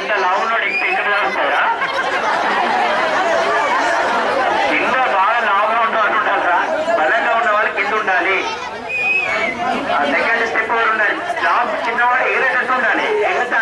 ఇంత లావున్నాడు ఇంకా ఇక్కడ వస్తారా కింద బాగా లావుగా ఉన్న వాళ్ళు ఉండాలిరా బలంగా ఉన్న వాళ్ళు కింద ఉండాలి ఆ సెకండ్ స్టెప్ కూడా ఉండాలి జాబ్ చిన్నవాడు ఎగిరేటట్టు ఉండాలి ఎగురుతా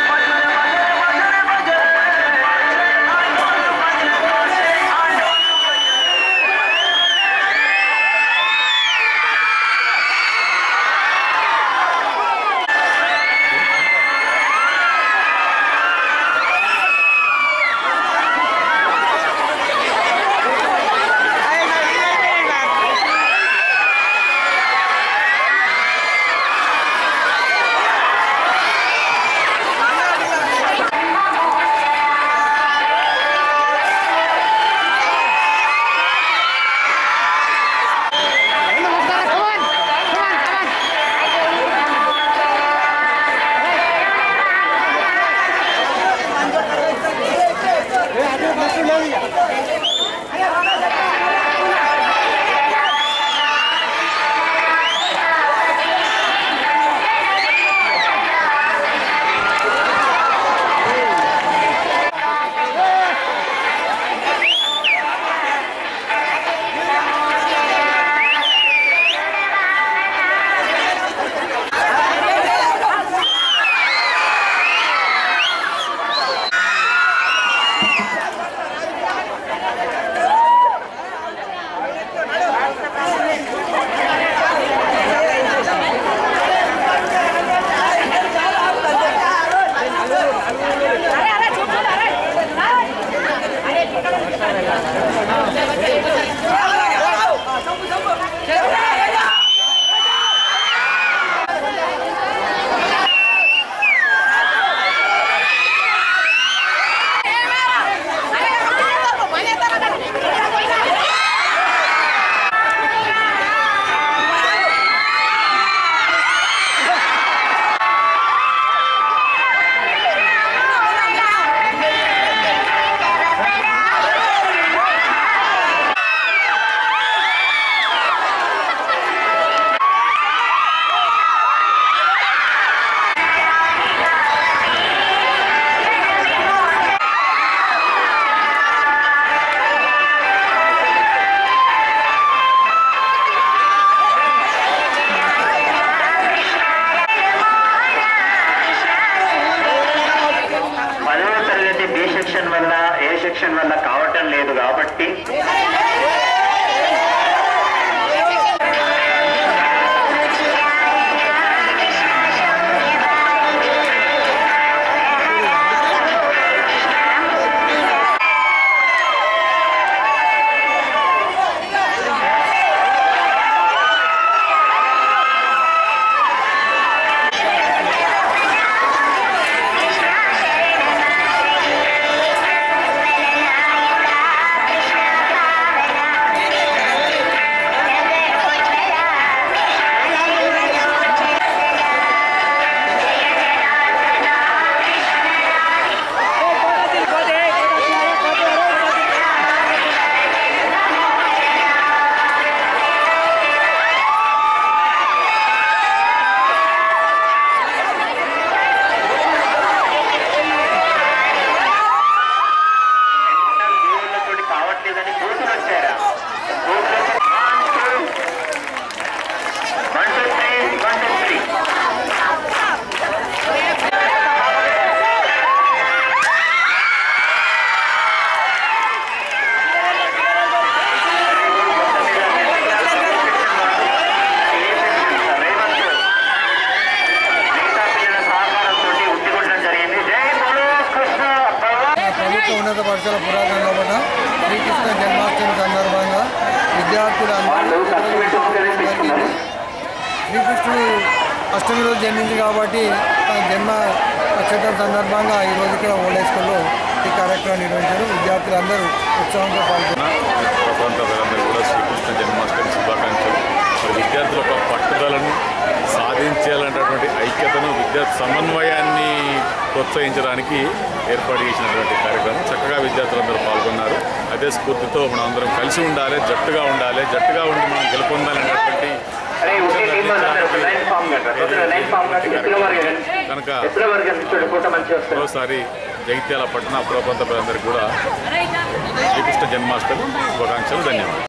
పదవ తరగతి బి సెక్షన్ వల్ల ఏ సెక్షన్ వల్ల కావటం లేదు కాబట్టి దేవుళ్ళతోటి కావట్లేదని బూతులు వచ్చారా బూతులు one two three one two three మిగతా పిల్లల సహకారంతో ఉట్టికొట్టడం జరిగింది జై బోలో కృష్ణ భగవాన్ ప్రభుత్వ ఉన్నత పాఠశాల పురాతనలో ఉన్న శ్రీకృష్ణ జన్మాష్టమి సందర్భంగా విద్యార్థులు వాళ్ళు ఖర్చు పెట్టుకుంటేనే తీసుకున్నారు శ్రీకృష్ణుడు అష్టమి రోజు జన్మించి కాబట్టి తన జన్మ నక్షత్రం సందర్భంగా ఈ రోజు ఇక్కడ ఓల్డ్ హై స్కూల్లో ఈ కార్యక్రమం నిర్వహించారు విద్యార్థులందరూ ఉత్సాహంతో పాల్గొన్నారు స్వతంత్రులందరూ కూడా శ్రీకృష్ణ జన్మాష్టమి శుభాకాంక్షలు మరి విద్యార్థుల యొక్క పట్టుదలను సాధించాలన్నటువంటి ఐక్యతను విద్యార్థి సమన్వయాన్ని ప్రోత్సహించడానికి ఏర్పాటు చేసినటువంటి కార్యక్రమం చక్కగా విద్యార్థులందరూ పాల్గొన్నారు అదే స్ఫూర్తితో మనం అందరం కలిసి ఉండాలి జట్టుగా ఉండాలి జట్టుగా ఉండి మనం గెలుపొందాలనేటువంటి అరే ఒకే టీమ్ అన్నారు లైన్ ఫామ్ కట్టారు లైన్ ఫామ్ కట్టి ఎత్తుల వరకు కనుక ఎత్తుల వరకు చూడండి ఫోటో మంచిగా వస్తుంది మరోసారి జగిత్యాల పట్టణ పురపంత ప్రజలందరికీ కూడా శ్రీకృష్ణ జన్మాష్టమి శుభాకాంక్షలు ధన్యవాదాలు